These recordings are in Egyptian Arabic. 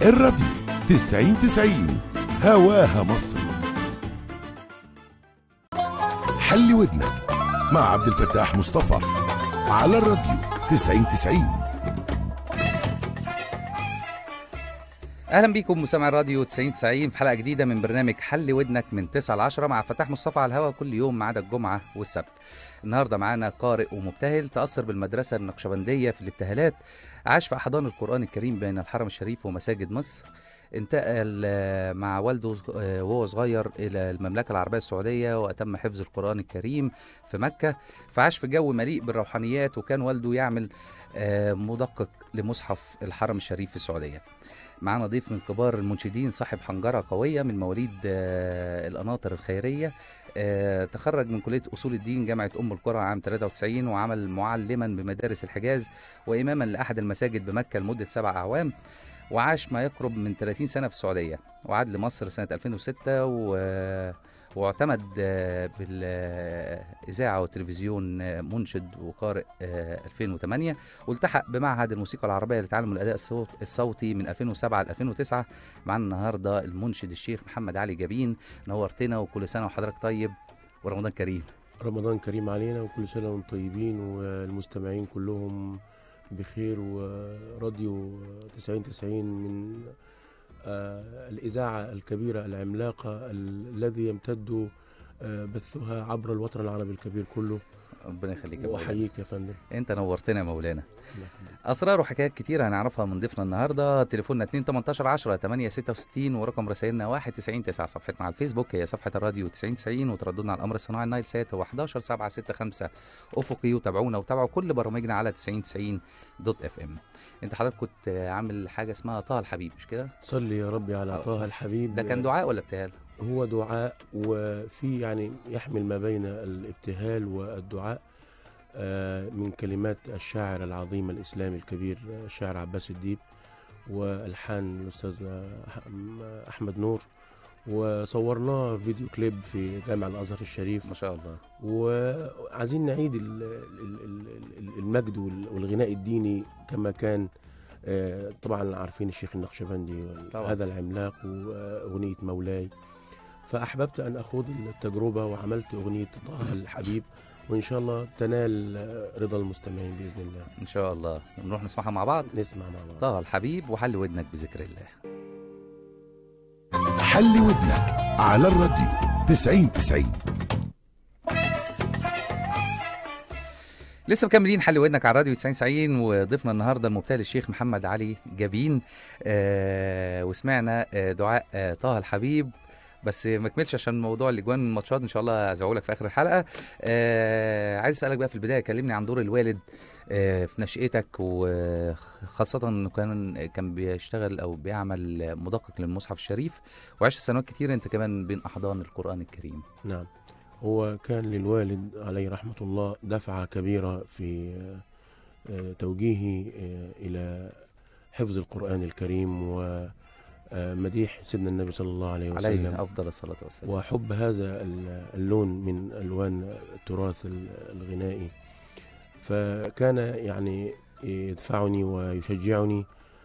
الراديو 90 90 هواها مصر حل ودنك مع عبد الفتاح مصطفى على الراديو 90 90 اهلا بيكم مستمعي الراديو 90 90 في حلقه جديده من برنامج حل ودنك من 9 ل 10 مع فتاح مصطفى على الهواء كل يوم ما عدا الجمعه والسبت النهارده معانا قارئ ومبتهل تاثر بالمدرسه النقشبنديه في الابتهالات عاش في احضان القران الكريم بين الحرم الشريف ومساجد مصر انتقل آه، مع والده آه، وهو صغير الى المملكه العربيه السعوديه واتم حفظ القران الكريم في مكه فعاش في جو مليء بالروحانيات وكان والده يعمل آه، مدقق لمصحف الحرم الشريف في السعوديه معانا ضيف من كبار المنشدين صاحب حنجرة قوية من مواليد آه، القناطر الخيرية آه، تخرج من كلية أصول الدين جامعة أم القرى عام 93 وعمل معلما بمدارس الحجاز وإماما لأحد المساجد بمكة لمدة سبع أعوام وعاش ما يقرب من 30 سنة في السعودية وعاد لمصر سنة 2006 و... واعتمد آه، بالإذاعة والتلفزيون آه، منشد وقارئ آه، 2008 والتحق بمعهد الموسيقى العربية لتعلم الأداء الصوت الصوتي من 2007 ل 2009 معانا النهاردة المنشد الشيخ محمد علي جبين نورتنا وكل سنة وحضرتك طيب ورمضان كريم رمضان كريم علينا وكل سنة وانتم طيبين والمستمعين كلهم بخير وراديو 90 90 من آه، الإذاعة الكبيرة العملاقة ال- الذي يمتد آه، بثها عبر الوطن العربي الكبير كله ربنا يخليك يا مولانا. وأحييك يا فندم انت نورتنا يا مولانا الله يخليك. اسرار وحكايات كتير هنعرفها من ضيفنا النهارده تليفوننا 2 18 10 8 66 ورقم رسائلنا 1 90 9 صفحتنا على الفيسبوك هي صفحه الراديو 90 90 وترددنا على الامر الصناعي النايل سات هو 11 7 6 5 افقي وتابعونا وتابعوا كل برامجنا على 90 90 دوت اف ام انت حضرتك كنت عامل حاجه اسمها طه الحبيب مش كده صلي يا ربي على آه. طه الحبيب ده كان دعاء ولا ابتهال هو دعاء وفي يعني يحمل ما بين الابتهال والدعاء آه، من كلمات الشاعر العظيم الإسلامي الكبير آه، الشاعر عباس الديب والحان الاستاذ احمد نور وصورناه فيديو كليب في جامع الازهر الشريف ما شاء الله وعايزين نعيد ال- ال- ال- ال- المجد وال- والغناء الديني كما كان آه، طبعا عارفين الشيخ النقشبندي طبعاً. هذا العملاق واغنيه مولاي فاحببت ان اخوض التجربه وعملت اغنيه طه الحبيب وان شاء الله تنال آه، رضا المستمعين باذن الله ان شاء الله نروح نسمعها مع بعض نسمع مع بعض طه الحبيب وحل ودنك بذكر الله حل ودنك على الراديو 90 90 لسه مكملين حل ودنك على الراديو 90 90 وضيفنا النهارده المبتهل الشيخ محمد علي جبين آه وسمعنا آه دعاء آه طه الحبيب بس ما كملش عشان موضوع الاجوان من الماتشات ان شاء الله ازعه لك في اخر الحلقه آه عايز اسالك بقى في البدايه كلمني عن دور الوالد آه في نشأتك وخاصة انه كان كان بيشتغل او بيعمل مدقق للمصحف الشريف وعشت سنوات كتير انت كمان بين احضان القرآن الكريم نعم هو كان للوالد عليه رحمة الله دفعة كبيرة في آه، آه، توجيهي آه، إلى حفظ القرآن الكريم ومديح سيدنا النبي صلى الله عليه وسلم عليه افضل الصلاة والسلام وحب هذا ال- اللون من ألوان التراث ال- الغنائي فكان يعني يدفعني ويشجعني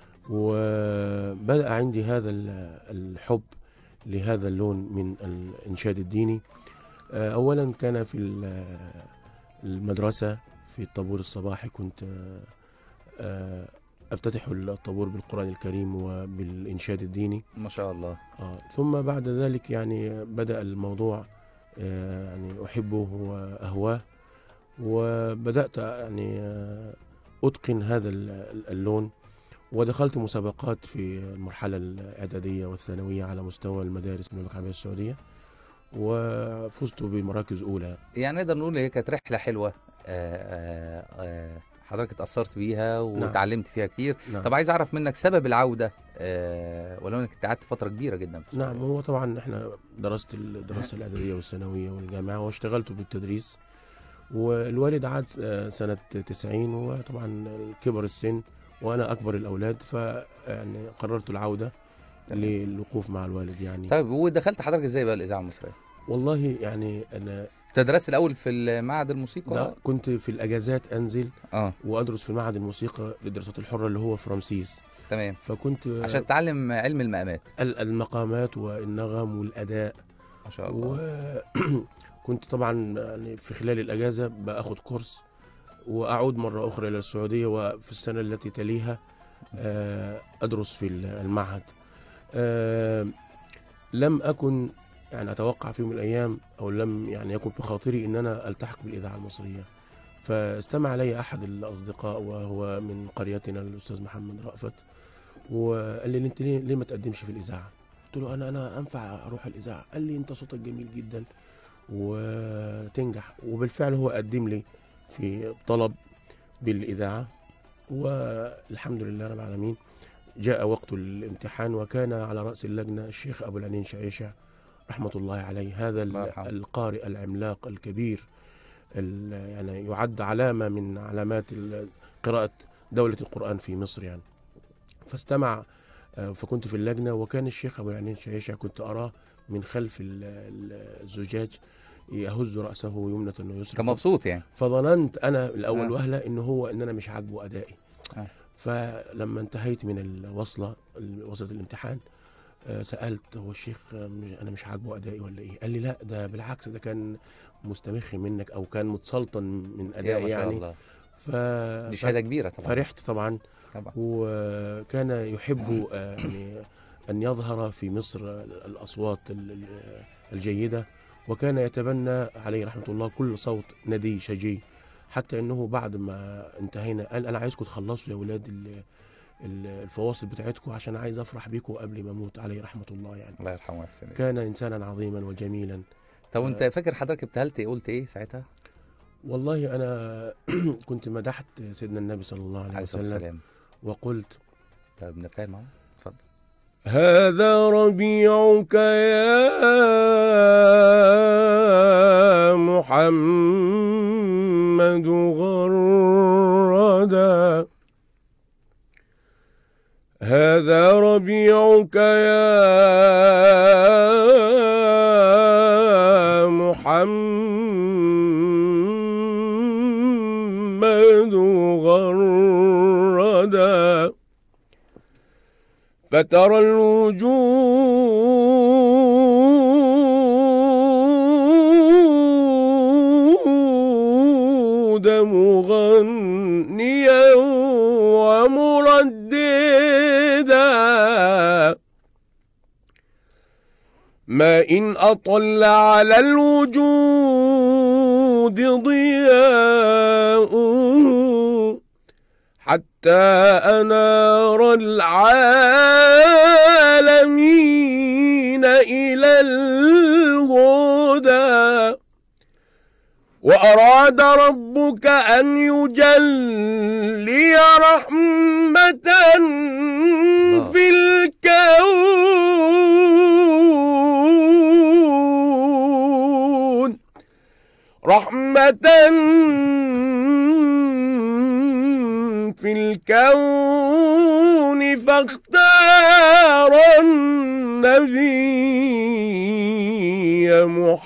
وبدأ عندي هذا ال- الحب لهذا اللون من الإنشاد الديني آه، أولا كان في ال- المدرسة في الطابور الصباحي كنت آه، آه، أفتتح الطابور بالقرآن الكريم وبالإنشاد الديني ما شاء الله آه. ثم بعد ذلك يعني بدأ الموضوع آه، يعني أحبه وأهواه وبدأت يعني آه، أتقن هذا ال- اللون ودخلت مسابقات في المرحلة الإعدادية والثانوية على مستوى المدارس المملكة العربية السعودية وفزت بمراكز أولى يعني نقدر نقول هي كانت رحله حلوه آه، آه، آه، حضرتك اتاثرت بيها وتعلمت فيها كتير نعم. طب عايز اعرف منك سبب العوده آه، ولو انك قعدت فتره كبيره جدا في نعم هو طبعا احنا درست الدراسة الإعدادية والثانوية والجامعة واشتغلت بالتدريس والوالد عاد آه، سنة 90 وطبعا كبر السن وأنا أكبر الأولاد فيعني قررت العودة تمام. للوقوف مع الوالد يعني طيب ودخلت حضرتك ازاي بقى الاذاعه المصريه والله يعني أنا انت درست الاول في معهد الموسيقى ده كنت في الأجازات أنزل اه وأدرس في معهد الموسيقى للدراسات الحرة اللي هو في رمسيس تمام فكنت عشان تتعلم علم المقامات ال- المقامات والنغم والاداء ما شاء الله وكنت طبعا يعني في خلال الاجازه باخد كورس واعود مره اخرى الى السعوديه وفي السنه التي تليها آه، ادرس في المعهد آه، لم اكن يعني اتوقع في يوم من الايام او لم يعني يكن بخاطري ان انا التحق بالاذاعه المصريه فاستمع لي احد الاصدقاء وهو من قريتنا الاستاذ محمد رأفت وقال لي انت ليه, ليه ما تقدمش في الاذاعه قلت له انا انا انفع اروح الاذاعه قال لي انت صوتك جميل جدا وتنجح وبالفعل هو قدم لي في طلب بالاذاعه والحمد لله رب العالمين جاء وقت الامتحان وكان على راس اللجنه الشيخ ابو العنين شعيشه رحمه الله عليه هذا الله ال- يرحمه. القارئ العملاق الكبير ال- يعني يعد علامه من علامات ال- قراءه دوله القران في مصر يعني فاستمع آه، فكنت في اللجنه وكان الشيخ ابو العنين شعيشه كنت اراه من خلف ال- ال- الزجاج يهز راسه يمنه ويسرى كان مبسوط يعني فظننت انا الاول آه. وهله ان هو ان انا مش عاجبه ادائي آه. فلما انتهيت من الوصله وصله الامتحان آه، سالت هو الشيخ آه، مش- انا مش عاجبه ادائي ولا ايه قال لي لا ده بالعكس ده كان مستمخ منك او كان متسلطن من يا ادائي ما شاء يعني الله ف... دي شهاده كبيره طبعا فرحت طبعا طبعا وكان يحب آه، يعني أن يظهر في مصر الأصوات ال- ال- الجيدة وكان يتبنى عليه رحمة الله كل صوت ندي شجي حتى أنه بعد ما انتهينا قال أنا عايزكم تخلصوا يا ولاد ال- ال- الفواصل بتاعتكم عشان عايز أفرح بيكم قبل ما أموت عليه رحمة الله يعني الله يرحمه ويحسن إليه. كان إنسانا عظيما وجميلا طب وانت فاكر حضرتك ابتهلت ايه قلت ايه ساعتها والله أنا كنت مدحت سيدنا النبي صلى الله عليه عليه الصلاه وسلم والسلام وقلت طب نبتهل معاه اتفضل هذا ربيعك يا محمد غردا هذا ربيعك يا محمد غردا فترى الوجود مغنيا ومرددا ما إن أطل على الوجود ضياؤه حتى أنار العالمين إلى الهدى وأراد ربك أن يجلي رحمة في الكون رحمة في الكون فاختار النبي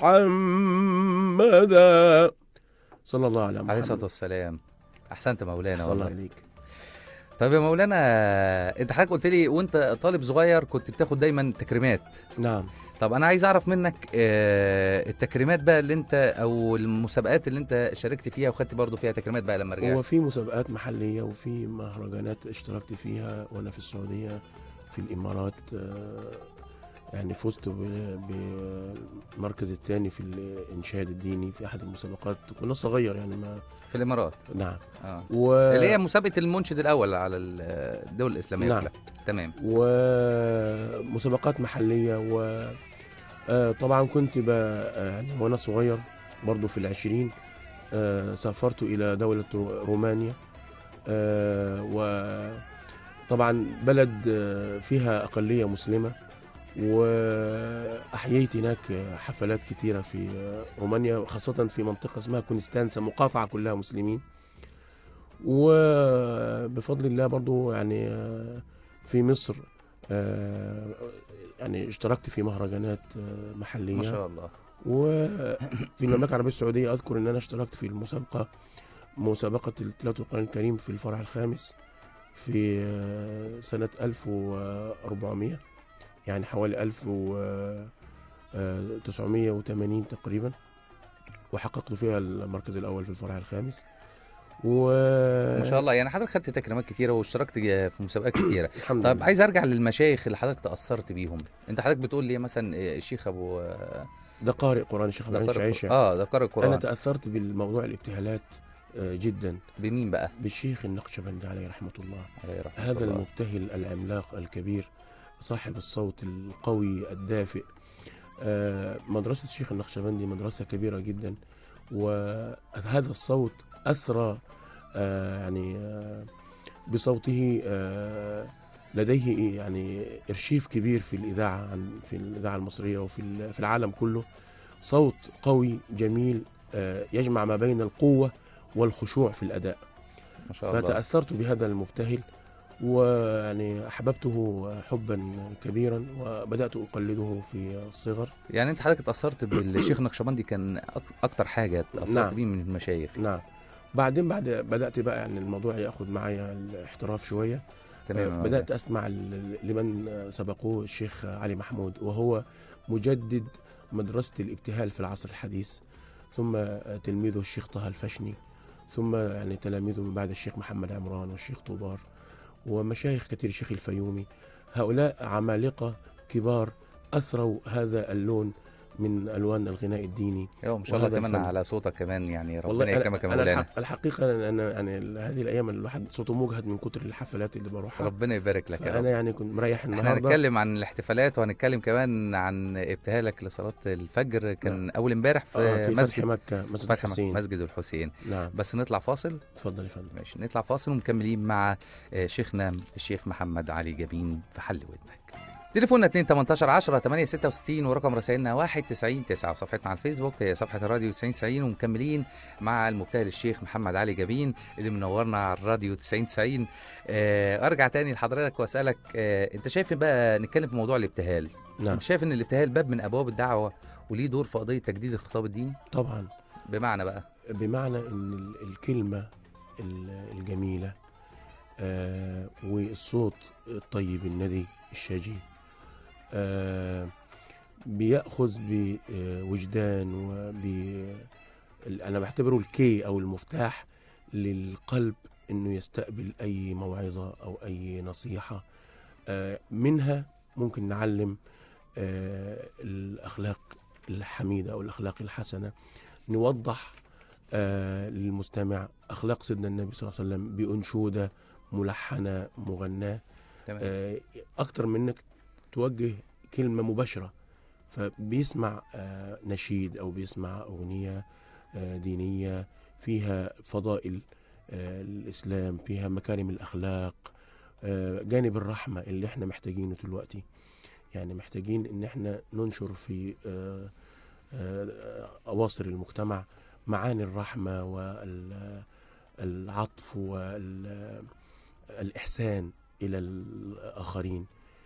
محمدا صلى الله على محمد عليه الصلاه والسلام احسنت مولانا صلى الله والله عليك طب يا مولانا انت حضرتك قلت لي وانت طالب صغير كنت بتاخد دايما تكريمات نعم طب انا عايز اعرف منك آه، التكريمات بقى اللي انت او المسابقات اللي انت شاركت فيها وخدت برضو فيها تكريمات بقى لما هو رجعت في مسابقات محلية وفي مهرجانات اشتركت فيها وأنا في السعودية في الإمارات آه، يعني فزت ب- بالمركز الثاني في الإنشاد الديني في أحد المسابقات كنا صغير يعني ما في الامارات نعم اه و... اللي هي مسابقه المنشد الاول على ال- الدول الاسلاميه نعم. كلها تمام ومسابقات محلية و آه، طبعا كنت ب... آه، يعني وأنا صغير برضو في العشرين آه، سافرت إلى دولة رو- رومانيا آه، وطبعا بلد آه، فيها أقلية مسلمة وأحييت هناك حفلات كتيرة في آه، رومانيا خاصة في منطقة اسمها كونستانسا مقاطعة كلها مسلمين وبفضل الله برضو يعني آه، في مصر آه، يعني اشتركت في مهرجانات آه، محلية ما شاء الله وفي المملكة العربية السعودية أذكر أن أنا اشتركت في المسابقة مسابقة تلاوة القرآن الكريم في الفرع الخامس في آه، سنة 1400 يعني حوالي 1980 تقريبا وحققت فيها المركز الأول في الفرع الخامس و ما شاء الله يعني حضرتك خدت تكريمات كتيره واشتركت في مسابقات كتيره الحمد طب لله عايز ارجع للمشايخ اللي حضرتك تاثرت بيهم انت حضرتك بتقول لي مثلا إيه، الشيخ ابو ده قارئ قرآن الشيخ ده عبد قارئ العزيز القرآن. اه ده قارئ أنا القران تأثرت بالموضوع الابتهالات آه، جدا بمين بقى بالشيخ النقشبندي عليه رحمة الله عليه رحمة هذا الله. المبتهل العملاق الكبير صاحب الصوت القوي الدافئ آه، مدرسة الشيخ النقشبندي مدرسة كبيرة جدا وهذا الصوت أثرى آه، يعني آه، بصوته آه، لديه يعني إرشيف كبير في الإذاعة عن في الإذاعة المصرية وفي ال- في العالم كله صوت قوي جميل آه، يجمع ما بين القوة والخشوع في الأداء ما شاء الله فتأثرت بهذا المبتهل ويعني أحببته حبا كبيرا وبدأت أقلده في الصغر يعني انت حضرتك اتاثرت بالشيخ النقشبندي كان أك- اكتر حاجه اتاثرت نعم. بيه من المشايخ نعم بعدين بعد بدأت بقى يعني الموضوع ياخد معايا الاحتراف شوية تمام آه، بدأت أسمع ل- لمن سبقوه الشيخ علي محمود وهو مجدد مدرسة الابتهال في العصر الحديث ثم آه، تلميذه الشيخ طه الفشني ثم يعني تلاميذه من بعد الشيخ محمد عمران والشيخ طوبار ومشايخ كثير الشيخ الفيومي هؤلاء عمالقة كبار أثروا هذا اللون من ألوان الغناء الديني ايوه ما شاء الله وهذا كمان الفن. على صوتك كمان يعني ربنا والله يكرمك يا أنا, أنا مولانا الحق الحقيقة أنا يعني هذه الأيام الواحد صوته مجهد من كتر الحفلات اللي بروحها ربنا يبارك لك يا رب فأنا يعني كنت مريح احنا النهارده هنتكلم عن الاحتفالات وهنتكلم كمان عن ابتهالك لصلاة الفجر كان أول امبارح في, آه في فتح مسجد مكة مسجد فتح الحسين مسجد الحسين نعم بس نطلع فاصل اتفضل يا فندم ماشي نطلع فاصل ومكملين مع آه، شيخنا الشيخ محمد علي جبين في حل ودنك تليفوننا 2 18 10 8 66 ورقم رسائلنا 1 90 9 وصفحتنا على الفيسبوك هي صفحة الراديو 90 90 ومكملين مع المبتهل الشيخ محمد علي جبين اللي منورنا على الراديو 90 90 آه، ارجع تاني لحضرتك واسالك آه، انت شايف بقى نتكلم في موضوع الابتهال نعم انت شايف ان الابتهال باب من ابواب الدعوه وليه دور في قضيه تجديد الخطاب الديني طبعا بمعنى بقى بمعنى ان ال- الكلمة ال- الجميلة آه والصوت الطيب الندي الشجي آه بيأخذ بوجدان وب ال- انا بعتبره الكي او المفتاح للقلب انه يستقبل اي موعظة او اي نصيحة آه منها ممكن نعلم آه الاخلاق الحميدة او الاخلاق الحسنة نوضح آه للمستمع اخلاق سيدنا النبي صلى الله عليه وسلم بانشوده ملحنه مغناه تمام آه اكتر من انك توجه كلمه مباشره فبيسمع آه نشيد او بيسمع اغنيه آه دينيه فيها فضائل آه الاسلام فيها مكارم الاخلاق آه جانب الرحمه اللي احنا محتاجينه دلوقتي يعني محتاجين ان احنا ننشر في آه آه اواصر المجتمع معاني الرحمة والعطف والإحسان إلى الآخرين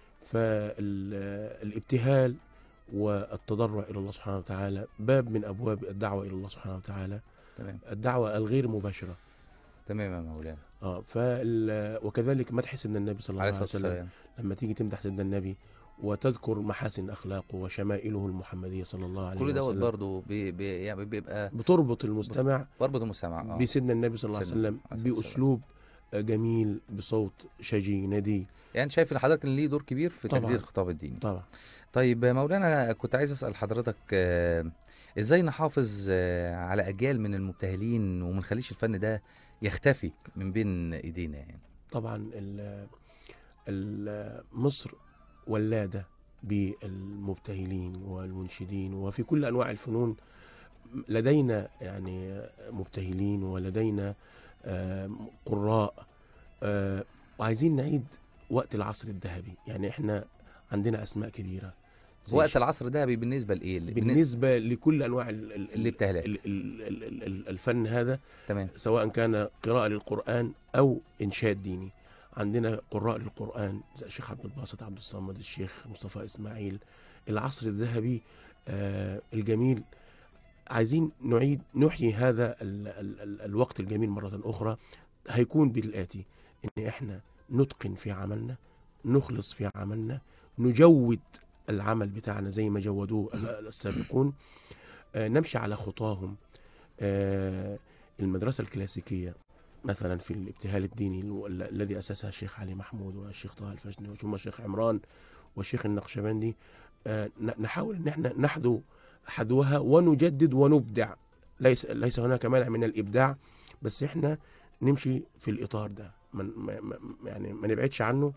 فالابتهال والتضرع إلى الله سبحانه وتعالى باب من أبواب الدعوة إلى الله سبحانه وتعالى تمام الدعوة الغير مباشرة تمام يا مولانا اه فال... وكذلك مدح سيدنا النبي صلى الله عليه عليه الصلاه وسلم والسلام لما تيجي تمدح سيدنا النبي وتذكر محاسن اخلاقه وشمائله المحمديه صلى الله عليه كل دوت وسلم برضه بي بي يعني بيبقى بتربط المستمع بربط المستمع اه بسيدنا النبي صلى الله عليه سيدنا وسلم عليه الصلاة باسلوب جميل بصوت شجي ندي يعني شايف ان حضرتك ان ليه دور كبير في طبعاً. تجديد الخطاب الديني طبعا طيب مولانا كنت عايز اسال حضرتك آه، ازاي نحافظ آه، على اجيال من المبتهلين وما نخليش الفن ده يختفي من بين ايدينا يعني طبعا ال- ال- مصر ولاده بالمبتهلين والمنشدين وفي كل انواع الفنون لدينا يعني مبتهلين ولدينا آه، قراء آه، وعايزين نعيد وقت العصر الذهبي يعني احنا عندنا اسماء كبيره زي وقت ش- العصر ده بالنسبه لايه بالنسبه بالنسبه لكل انواع ال- ال- الابتهالات. ال- ال- ال- ال- الفن هذا تمام سواء كان قراءة للقرآن أو إنشاد ديني عندنا قراء للقرآن زي الشيخ عبد الباسط عبد الصمد الشيخ مصطفى إسماعيل العصر الذهبي آه الجميل عايزين نعيد نحيي هذا ال ال ال الوقت الجميل مرة أخرى هيكون بالآتي إن إحنا نتقن في عملنا نخلص في عملنا نجود العمل بتاعنا زي ما جودوه ال- السابقون آه، نمشي على خطاهم آه، المدرسة الكلاسيكية مثلا في الابتهال الديني ال- ال- الذي أسسها الشيخ علي محمود والشيخ طه الفجني ثم الشيخ عمران والشيخ النقشبندي آه، ن- نحاول ان احنا نحذو حذوها ونجدد ونبدع ليس ليس هناك مانع من الابداع بس احنا نمشي في الاطار ده من ما ما- يعني ما نبعدش عنه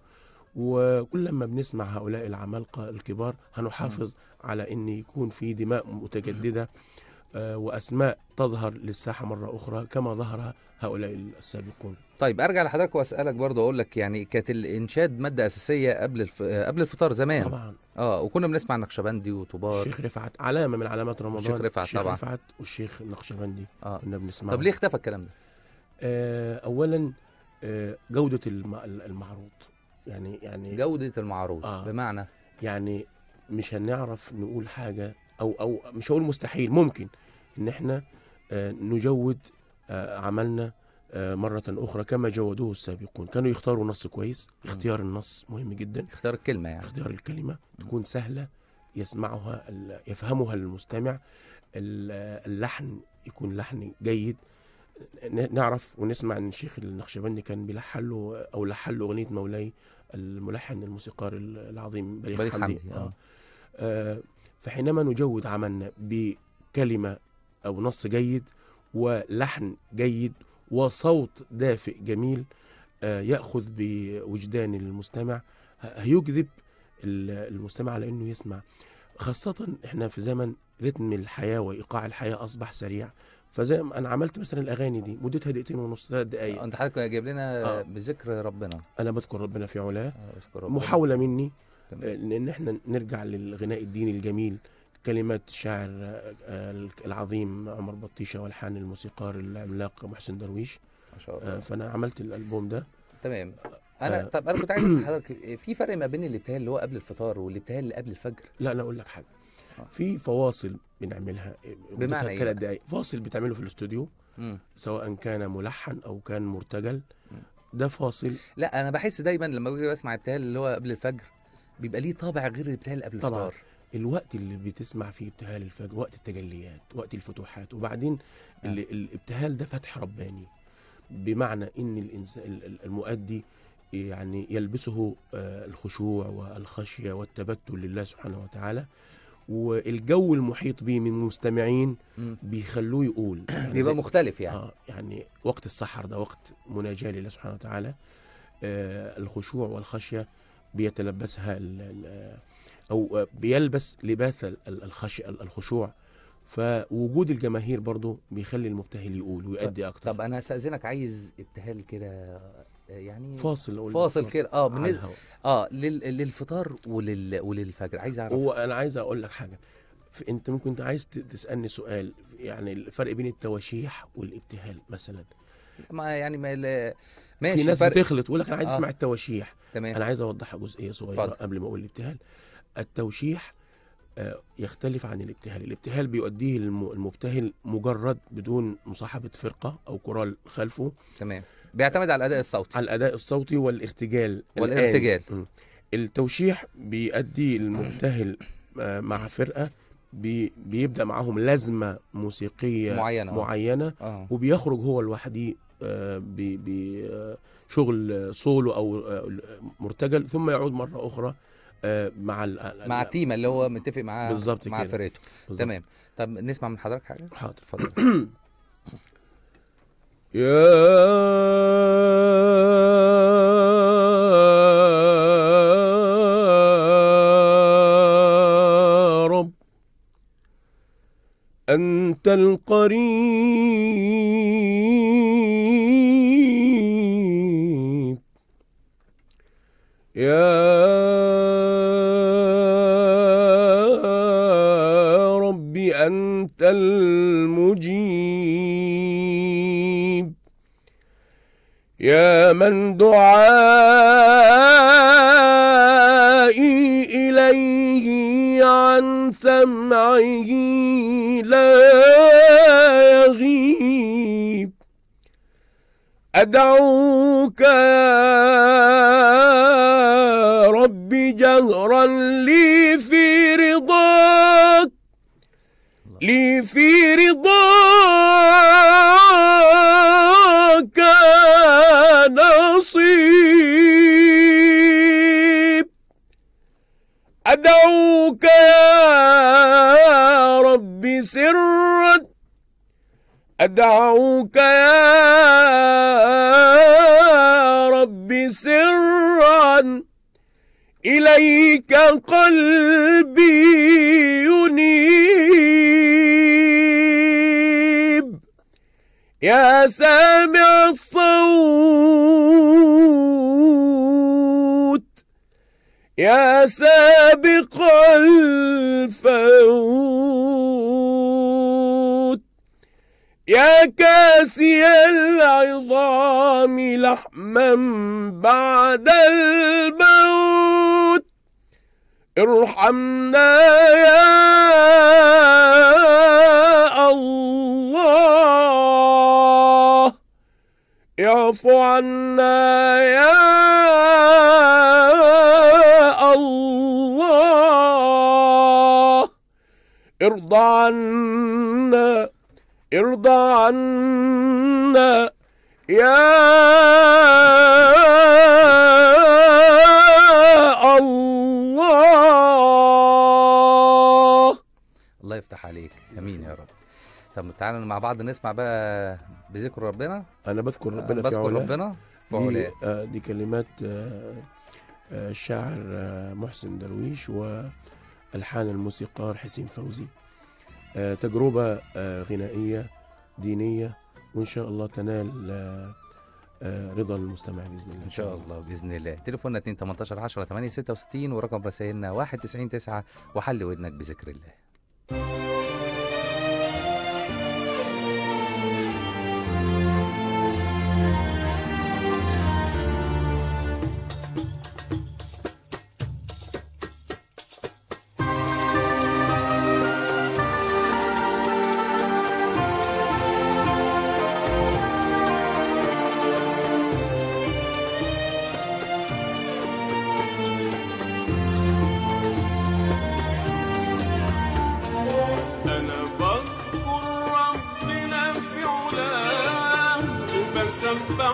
وكل ما بنسمع هؤلاء العمالقه الكبار هنحافظ على ان يكون في دماء متجدده آه، واسماء تظهر للساحه مره اخرى كما ظهر هؤلاء السابقون طيب ارجع لحضرتك واسالك برضه اقول لك يعني كانت الانشاد ماده اساسيه قبل الف... قبل الفطار زمان طبعا اه وكنا بنسمع نقشبندي وطوبار الشيخ رفعت علامه من علامات رمضان الشيخ رفعت الشيخ طبعا. رفعت والشيخ النقشبندي اه كنا بنسمعه طب ليه اختفى الكلام ده؟ آه، اولا آه، جوده الم- المعروض يعني يعني جوده المعروض آه. بمعنى يعني مش هنعرف نقول حاجه او او مش هقول مستحيل ممكن ان احنا آه، نجود آه، عملنا آه، مرة أخرى كما جودوه السابقون كانوا يختاروا نص كويس اختيار النص مهم جدا اختار الكلمه يعني اختيار الكلمة تكون سهلة يسمعها ال- يفهمها المستمع ال- اللحن يكون لحن جيد ن- نعرف ونسمع ان الشيخ النقشبندي كان بيلحن له او لحن له اغنيه مولاي الملحن الموسيقار العظيم بليغ, بليغ حمدي, حمدي، آه. آه. آه فحينما نجود عملنا بكلمه او نص جيد ولحن جيد وصوت دافئ جميل آه ياخذ بوجدان المستمع ه- هيجذب ال- المستمع على انه يسمع خاصة احنا في زمن رتم الحياة وايقاع الحياة اصبح سريع فزي ما انا عملت مثلا الاغاني دي مدتها دقيقتين ونص ثلاث دقائق انت حضرتك جايب لنا آه. بذكر ربنا انا بذكر ربنا في علاه آه، اذكر ربنا محاولة مني تمام. آه، لان احنا نرجع للغناء الديني الجميل كلمات الشاعر آه، آه، العظيم عمر بطيشة والحان الموسيقار العملاق محسن درويش ما شاء آه، الله فانا عملت الالبوم ده تمام انا آه. طب انا كنت عايز اسال حضرتك في فرق ما بين الابتهال اللي هو قبل الفطار والابتهال اللي قبل الفجر لا انا اقول لك حاجه آه. في فواصل بنعملها بمعنى إيه ثلاث بقى؟ دقائق فاصل بتعمله في الاستوديو مم. سواء كان ملحن او كان مرتجل مم. ده فاصل لا انا بحس دايما لما باجي بسمع ابتهال اللي هو قبل الفجر بيبقى ليه طابع غير الابتهال اللي قبل طبعاً. الفطار الوقت اللي بتسمع فيه ابتهال الفجر وقت التجليات وقت الفتوحات وبعدين آه. اللي الابتهال ده فتح رباني بمعنى ان الإنسان ال- ال- المؤدي يعني يلبسه آه، الخشوع والخشيه والتبتل لله سبحانه وتعالى والجو المحيط به من مستمعين مم. بيخلوه يقول يعني بيبقى زي- مختلف يعني آه يعني وقت السحر ده وقت مناجاة لله سبحانه وتعالى آه الخشوع والخشية بيتلبسها ال ال أو آه، بيلبس لباس ال- ال- الخشية الخشوع فوجود الجماهير برضو بيخلي المبتهل يقول ويؤدي أكتر طب انا استاذنك عايز ابتهال كده آه، يعني فاصل أقول لك، فاصل كده اه على بالنسبه الهوا. اه لل... للفطار ولل... وللفجر عايز اعرف هو أنا عايز أقول لك حاجة ف- أنت ممكن أنت عايز ت- تسألني سؤال يعني الفرق بين التواشيح والابتهال مثلا ما يعني ما ل... ماشي في ناس فرق. بتخلط تقول لك أنا عايز آه. أسمع التواشيح تمام انا عايز اوضح جزئيه صغيره اتفضل. قبل ما اقول الابتهال التوشيح آه، يختلف عن الابتهال الابتهال بيؤديه الم- المبتهل مجرد بدون مصاحبه فرقه او كورال خلفه تمام بيعتمد على الاداء الصوتي على الاداء الصوتي والارتجال والارتجال. الآن. م. التوشيح بيؤدي المبتهل آه، مع فرقه بي بيبدا معاهم لازمه موسيقيه معينة، آه. معينه اه وبيخرج هو لوحده بشغل سولو او آه، مرتجل ثم يعود مره اخرى آه، مع ال- مع ال- تيم اللي هو متفق معاه بالظبط مع كده. فرقته بالظبط. تمام طب نسمع من حضرتك حاجه حاضر اتفضل يا رب أنت القريب يا رب أنت المجيب يا من دعائي إليه عن سمعه لا يغيب أدعوك يا ربي جهرا لي في رضاك لي في رضاك نصيب أدعوك يا ربي سرا أدعوك يا ربي سرا إليك قلبي ينيب يا سامع الصوت يا سابق الفوت يا كاسي العظام لحما بعد الموت ارحمنا يا الله اعفو عنا يا الله ارضى عنا ارضى عنا يا الله الله يفتح عليك امين يا رب طب تعالى مع بعض نسمع بقى بذكر ربنا انا بذكر ربنا في بذكر علاه ربنا في دي, علاه آه دي كلمات آه آه الشاعر آه محسن درويش والحان الموسيقار حسين فوزي آه تجربه آه غنائيه دينيه وان شاء الله تنال آه آه رضا المستمع باذن الله ان شاء الله باذن الله تليفوننا 2 18 10 8 66 ورقم رسائلنا 1 90 9 وحل ودنك بذكر الله أنا بذكر ربنا في علاه وبسبح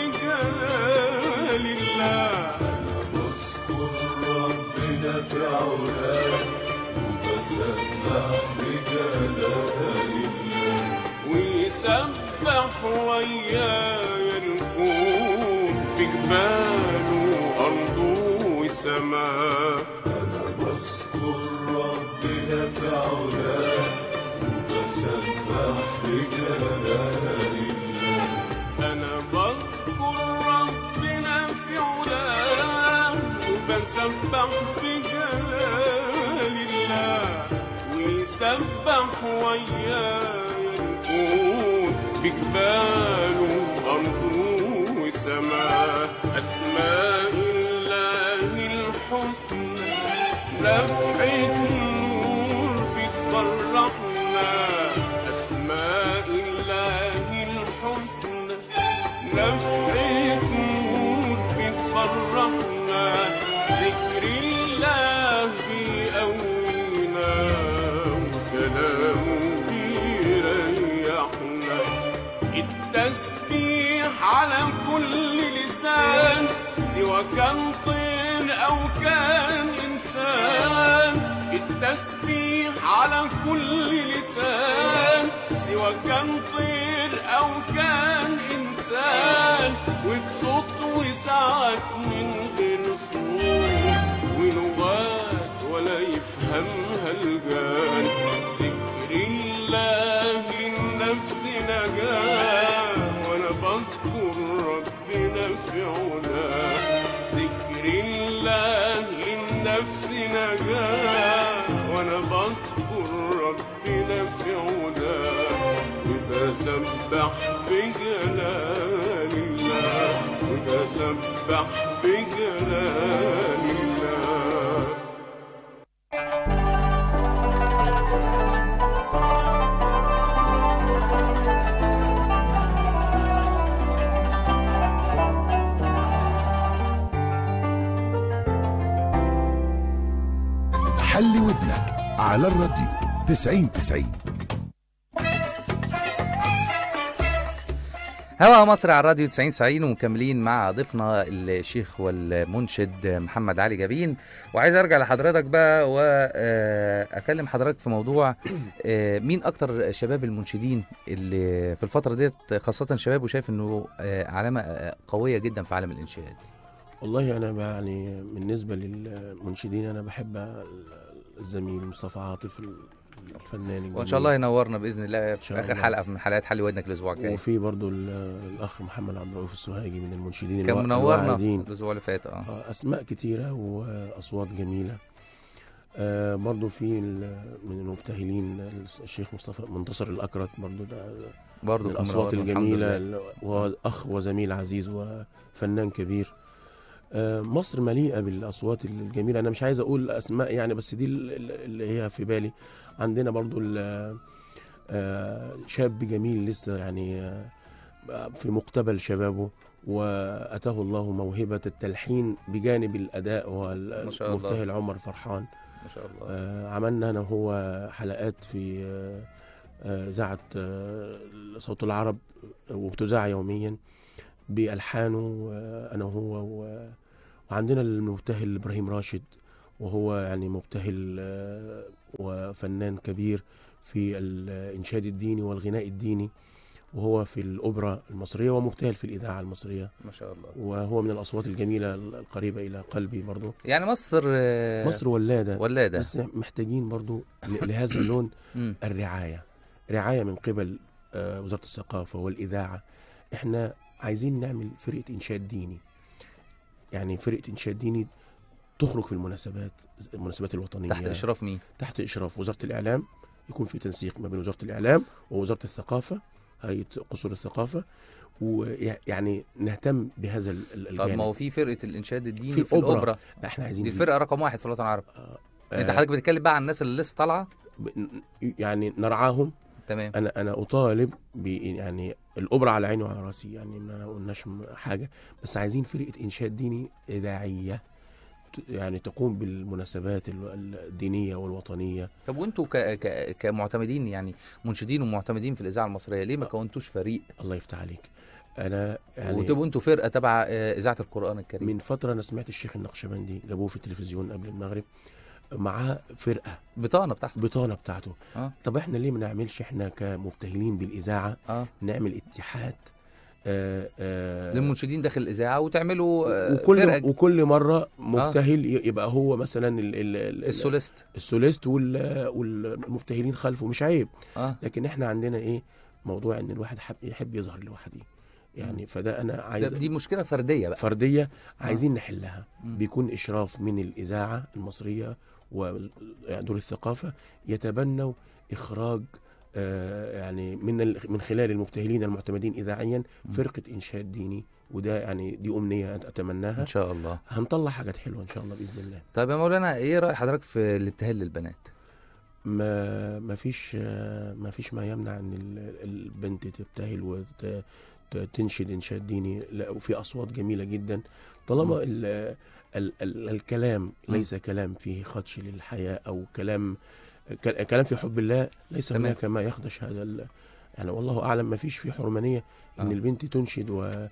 بجلال الله أنا بذكر ربنا في علاه وبسبح بجلال الله ويسبح وياي الكون بجباله وأرضه وسماه أنا بذكر ربنا في علاه وبسبح بجلال الله أنا بذكر ربنا في علاه وبسبح بجلال الله ويسبح وياي الكون بجباله أرضه وسماه أسماء الله الحسنى لفحة نور بتفرحنا أسماء الله الحسنى لفحة نور بتفرحنا ذكر الله بيقوينا وكلامه بيريحنا التسبيح على كل لسان سواء كان طير أو كان إنسان التسبيح على كل لسان سواء كان طير أو كان إنسان وبصوت وساعات من غير صوت ولغات ولا يفهمها الجان ذكر الله للنفس نجاة وأنا بذكر ربنا في علاه ذكر الله للنفس نجاة وأنا بذكر ربنا في علاه وبسبح بجلال الله وبسبح بجلال الله حل ودنك على الراديو 90 90 هوا مصر على الراديو 90 90 ومكملين مع ضيفنا الشيخ والمنشد محمد علي جبين وعايز ارجع لحضرتك بقى واكلم حضرتك في موضوع آه، مين اكتر شباب المنشدين اللي في الفتره ديت خاصه شباب وشايف انه آه، علامه آه، قويه جدا في عالم الانشاد والله انا بقى يعني بالنسبه للمنشدين انا بحب الزميل مصطفى عاطف الفنان الجميل. وان شاء الله ينورنا باذن الله في شاء اخر الله. حلقه من حلقات حل ودنك الاسبوع الجاي وفي برضو ال- الاخ محمد عبد الرؤوف السوهاجي من المنشدين كان الوا- منورنا الواعدين. الاسبوع اللي فات اه آه، اسماء كتيره واصوات جميله آه برضو في ال- من المبتهلين الشيخ مصطفى منتصر الاكرت برضو ده برضه من كان الاصوات منورنا، الحمد الجميله لله. ال- واخ وزميل عزيز وفنان كبير آه، مصر مليئه بالاصوات الجميله انا مش عايز اقول اسماء يعني بس دي ال- ال- اللي هي في بالي عندنا برضو ال- آه، شاب جميل لسه يعني آه، في مقتبل شبابه واتاه الله موهبه التلحين بجانب الاداء ما شاء الله. والمبتهل عمر فرحان ما شاء الله آه، عملنا انا وهو حلقات في آه، آه، اذاعه آه، صوت العرب وبتذاع يوميا بالحانه آه، انا وهو و- وعندنا المبتهل ابراهيم راشد وهو يعني مبتهل آه، وفنان كبير في الانشاد الديني والغناء الديني وهو في الاوبرا المصريه ومبتهل في الاذاعه المصريه ما شاء الله وهو من الاصوات الجميله القريبه الى قلبي برضو يعني مصر آه، مصر ولاده ولاده بس محتاجين برضو ل- لهذا اللون مم. الرعاية رعاية من قبل آه، وزارة الثقافة والإذاعة احنا عايزين نعمل فرقة إنشاد ديني يعني فرقة إنشاد ديني تخرج في المناسبات المناسبات الوطنية تحت اشراف مين تحت إشراف وزارة الإعلام يكون في تنسيق ما بين وزارة الإعلام ووزارة الثقافة هيئة قصور الثقافة ويعني نهتم بهذا ال- ال- طب ما الجانب هو في فرقه الانشاد الديني في في, الأوبرا. الاوبرا لا، احنا عايزين دي الفرقه رقم واحد في الوطن العربي آه، انت آه، حضرتك بتتكلم بقى عن الناس اللي لسه طالعه ب- يعني نرعاهم تمام انا انا اطالب ب يعني الاوبرا على عيني وعلى راسي يعني ما قلناش م- حاجه بس عايزين فرقه انشاد ديني اذاعيه ت- يعني تقوم بالمناسبات ال- الدينيه والوطنيه طب وانتوا ك... ك... كمعتمدين يعني منشدين ومعتمدين في الاذاعه المصريه ليه ما كونتوش فريق الله يفتح عليك انا يعني يعني وتبقوا انتوا فرقه تبع آه، اذاعه القران الكريم من فتره انا سمعت الشيخ النقشبندي جابوه في التلفزيون قبل المغرب معاه فرقه بطانه بتاعته بطانه بتاعته اه طب احنا ليه ما نعملش احنا كمبتهلين بالاذاعه اه نعمل اتحاد آه آه للمنشدين داخل الاذاعه وتعملوا آه، وكل فرقه وكل مره مبتهل ي- يبقى هو مثلا ال ال ال السوليست السوليست وال والمبتهلين خلفه مش عيب اه لكن احنا عندنا ايه موضوع ان الواحد حب يحب يظهر لوحده يعني فده انا ده عايز دي مشكله فرديه بقى فرديه عايزين نحلها مم. بيكون اشراف من الاذاعه المصريه ودور الثقافه يتبنوا اخراج آه، يعني من ال- من خلال المبتهلين المعتمدين اذاعيا مم. فرقه انشاد ديني وده يعني دي امنيه اتمناها ان شاء الله هنطلع حاجات حلوه ان شاء الله باذن الله طيب يا مولانا ايه راي حضرتك في الابتهال للبنات ما ما فيش آه، ما فيش ما يمنع ان ال- البنت تبتهل وتنشد انشاد ديني لا وفي اصوات جميله جدا طالما ال ال ال الكلام ليس كلام فيه خدش للحياه او كلام ك- كلام في حب الله ليس تمام. هناك ما يخدش هذا ال- يعني والله اعلم ما فيش في حرمانيه ان آه. البنت تنشد و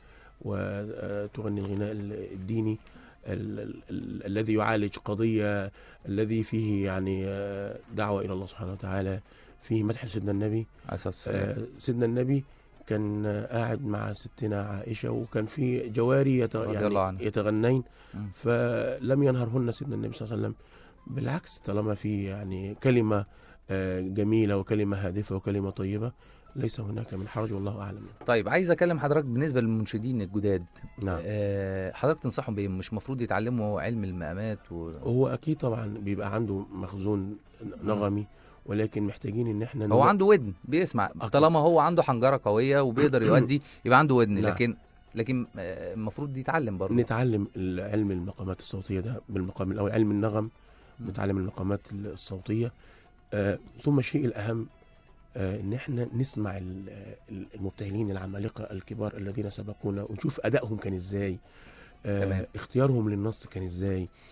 وتغني الغناء ال- الديني ال- ال- ال- الذي يعالج قضيه الذي فيه يعني آه، دعوة إلى الله سبحانه وتعالى فيه مدح لسيدنا النبي عليه الصلاه والسلام آه، سيدنا النبي كان آه، قاعد مع ستنا عائشة وكان في جواري يت... رضي الله عنها. يعني يتغنين مم. فلم ينهرهن سيدنا النبي صلى الله عليه وسلم بالعكس طالما في يعني كلمة آه، جميلة وكلمة هادفة وكلمة طيبة ليس هناك من حرج والله أعلم طيب عايز اكلم حضرتك بالنسبه للمنشدين الجداد نعم آه حضرتك تنصحهم بايه مش المفروض يتعلموا علم المقامات و... هو أكيد طبعا بيبقى عنده مخزون نغمي ولكن محتاجين ان احنا هو نم- عنده ودن بيسمع أكيد. طالما هو عنده حنجره قويه وبيقدر يؤدي يبقى عنده ودن نعم. لكن لكن آه، المفروض يتعلم برضه نتعلم علم المقامات الصوتية ده بالمقام الأول علم النغم مم. نتعلم المقامات الصوتية آه ثم الشيء الأهم آه إن إحنا نسمع ال- ال- المبتهلين العمالقة الكبار الذين سبقونا ونشوف أدائهم كان إزاي تمام. آه اختيارهم للنص كان إزاي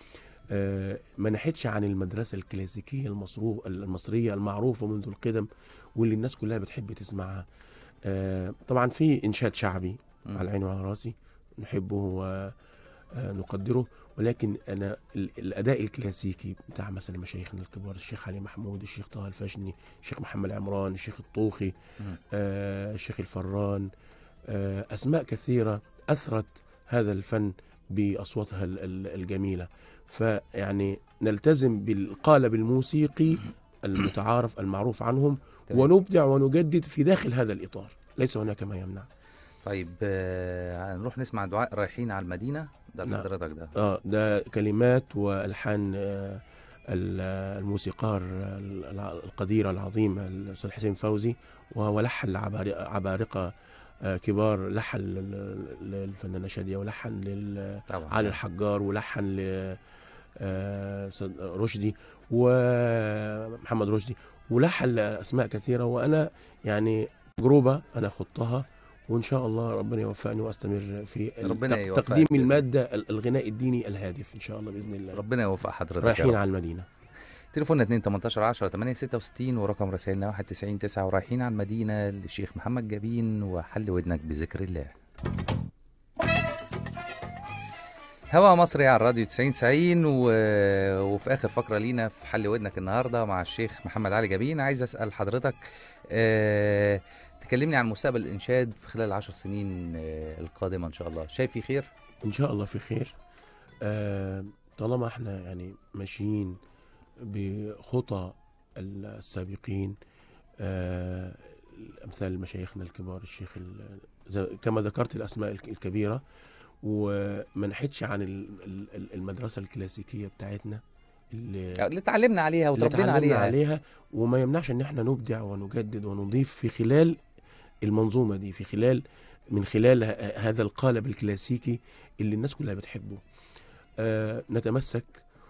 آه، ما نحتش عن المدرسة الكلاسيكية المصرو المصرية المعروفة منذ القدم واللي الناس كلها بتحب تسمعها آه، طبعا في إنشاد شعبي مم. على عيني وعلى راسي نحبه ونقدره ولكن أنا ال- الأداء الكلاسيكي بتاع مثلا مشايخنا الكبار الشيخ علي محمود الشيخ طه الفشني الشيخ محمد عمران الشيخ الطوخي مم. آه، الشيخ الفران آه، أسماء كثيرة أثرت هذا الفن بأصواتها ال- ال- الجميلة فيعني نلتزم بالقالب الموسيقي المتعارف المعروف عنهم تمام. ونبدع ونجدد في داخل هذا الإطار ليس هناك ما يمنع طيب آه، هنروح نسمع دعاء رايحين على المدينة ده نعم. لحضرتك ده آه ده كلمات والحان آه ال- الموسيقار الع- القدير العظيم الاستاذ حسين فوزي وهو لحن لعبارقه عبارقة آه كبار لحن لل- للفنانه شاديه ولحن لعلي طبعا الحجار ولحن ل آه، أستاذ رشدي ومحمد رشدي ولحن لاسماء كثيره وانا يعني تجربه انا خضتها وان شاء الله ربنا يوفقني واستمر في ربنا التق- يوفقك تقديم بإذن الماده ال- الغناء الديني الهادف ان شاء الله باذن الله ربنا يوفق حضرتك يا رايحين رب. على المدينه تليفوننا 2 18 10 8 66 ورقم رسائلنا 91 9 ورايحين على المدينة للشيخ محمد جابين وحل ودنك بذكر الله هوا مصري على الراديو 90 90 و... وفي اخر فقره لينا في حل ودنك النهارده مع الشيخ محمد علي جابين عايز اسال حضرتك آه... تكلمني عن مستقبل الانشاد في خلال العشر سنين آه، القادمه ان شاء الله شايف في خير ان شاء الله في خير آه طالما احنا يعني ماشيين بخطى السابقين آه امثال مشايخنا الكبار الشيخ ال- زي- كما ذكرت الاسماء الك- الكبيره وما نحدش عن ال- ال- ال- المدرسه الكلاسيكيه بتاعتنا اللي اللي اتعلمنا عليها اللي وتربينا اتعلمنا عليها عليها وما يمنعش ان احنا نبدع ونجدد ونضيف في خلال المنظومه دي في خلال من خلال ه- هذا القالب الكلاسيكي اللي الناس كلها بتحبه آه نتمسك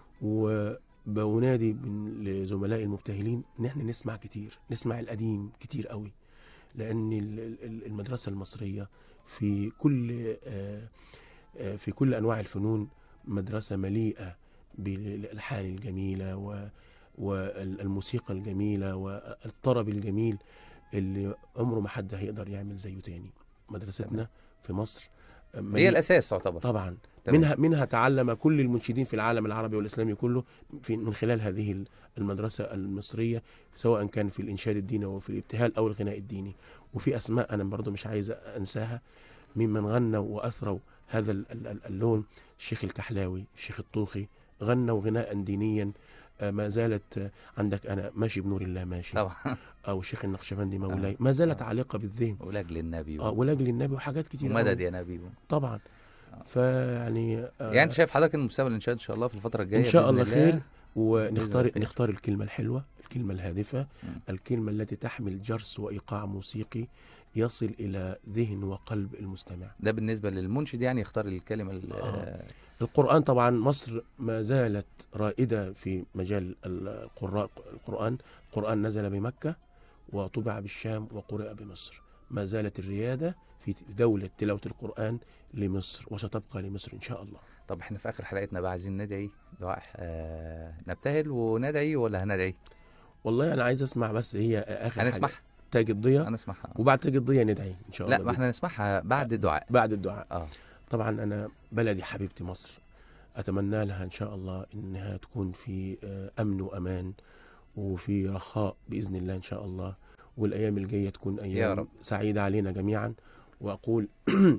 وبنادي من لزملائي المبتهلين ان احنا نسمع كتير نسمع القديم كتير قوي لان ال- ال- المدرسه المصريه في كل آه آه في كل انواع الفنون مدرسه مليئه بالالحان الجميله و والموسيقى الجميله والطرب الجميل اللي عمره ما حد هيقدر يعمل زيه تاني مدرستنا في مصر هي مليئة- الاساس تعتبر طبعا تمام. منها منها تعلم كل المنشدين في العالم العربي والاسلامي كله في من خلال هذه ال- المدرسه المصريه سواء كان في الانشاد الديني او في الابتهال او الغناء الديني وفي اسماء انا برضو مش عايز انساها ممن غنوا واثروا هذا ال- ال- ال- اللون الشيخ الكحلاوي الشيخ الطوخي غنوا غناء دينيا آه، ما زالت آه، عندك انا ماشي بنور الله ماشي طبعا او الشيخ النقشبندي مولاي ما زالت آه. عالقه بالذهن ولاجل النبي اه ولاجل النبي وحاجات كتير ومدد أوي. يا نبي طبعا فيعني آه، يعني انت شايف حضرتك ان مستقبل الانشاد ان شاء الله في الفتره الجايه ان شاء بإذن الله خير بإذن ونختار الله خير. نختار الكلمه الحلوه الكلمه الهادفه مم. الكلمه التي تحمل جرس وايقاع موسيقي يصل الى ذهن وقلب المستمع ده بالنسبه للمنشد يعني يختار الكلمه ال- آه. القران طبعا مصر ما زالت رائده في مجال القراء القران القران نزل بمكه وطبع بالشام وقرئ بمصر ما زالت الرياده في دوله تلاوه القران لمصر وستبقى لمصر ان شاء الله طب احنا في اخر حلقتنا بقى عايزين ندعي دعاء آه نبتهل وندعي ولا هندعي والله انا عايز اسمع بس هي اخر حاجة. هنسمعها تاج الضياء هنسمعها وبعد تاج الضياء ندعي ان شاء الله لا ما احنا نسمعها بعد الدعاء بعد الدعاء اه طبعا انا بلدي حبيبتي مصر اتمنى لها ان شاء الله انها تكون في آه، امن وامان وفي رخاء باذن الله ان شاء الله والايام الجايه تكون ايام رب. سعيده علينا جميعا واقول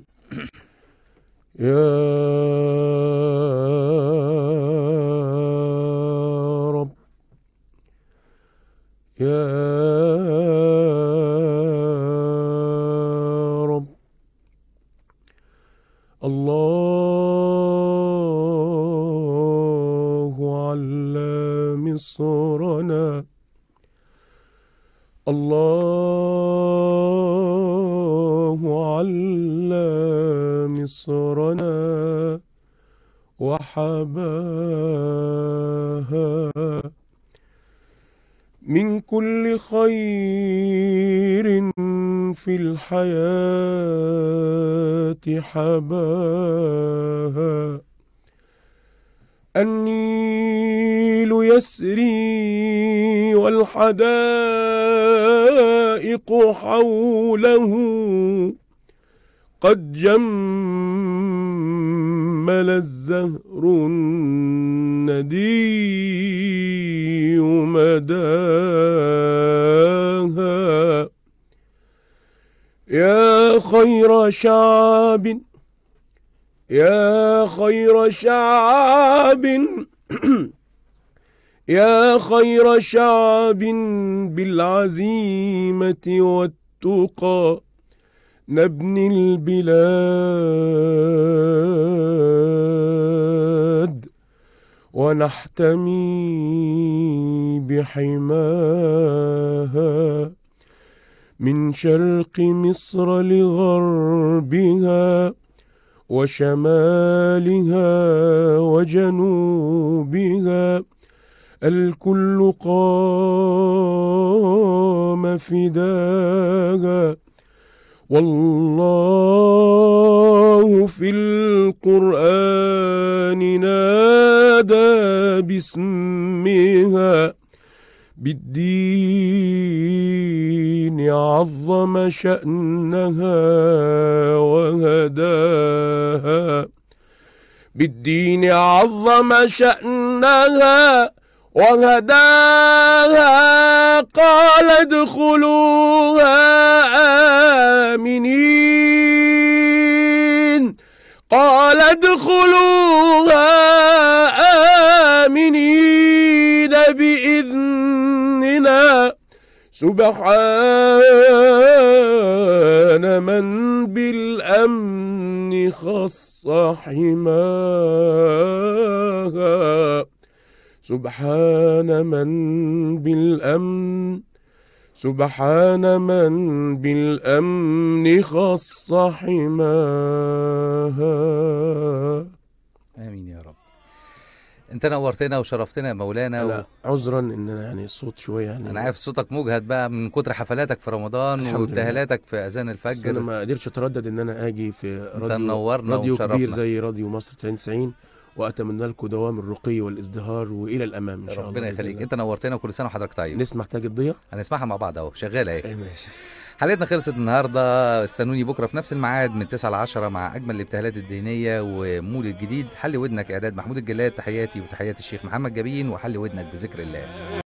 يا رب يا رب الله على مصرنا الله على مصرنا وحباها من كل خير في الحياة حباها النيل يسري والحدائق حوله قد جمل الزهر الندي مداها يا خير شعب يا خير شعب يا خير شعب بالعزيمة والتقى نبني البلاد ونحتمي بحماها من شرق مصر لغربها وشمالها وجنوبها الكل قام فداها والله في القرآن نادى باسمها بالدين عظم شأنها وهداها بالدين عظم شأنها وهداها قال ادخلوها آمنين قال ادخلوها آمنين بإذننا سبحان من بالأمن خص حماها سبحان من بالأمن سبحان من بالأمن خص حماها امين يا رب انت نورتنا وشرفتنا يا مولانا و... أنا عذرا ان انا يعني الصوت شويه يعني انا عارف صوتك مجهد بقى من كتر حفلاتك في رمضان الحمد لله. وابتهالاتك في اذان بس انا الفجر ما قدرتش اتردد ان انا اجي في انت راديو منورنا راديو كبير وشرفنا زي راديو مصر 90 90 واتمنى لكم دوام الرقي والازدهار والى الامام ان شاء الله ربنا بإذن يخليك الله. انت نورتنا وكل سنه وحضرتك طيب نسمع تاج الضياء هنسمعها مع بعض اهو شغاله اهي إيه ماشي حلقتنا خلصت النهارده استنوني بكره في نفس الميعاد من 9 ل 10 مع اجمل الابتهالات الدينيه ومولد جديد حل ودنك اعداد محمود الجلاد تحياتي وتحيات الشيخ محمد جبين وحل ودنك بذكر الله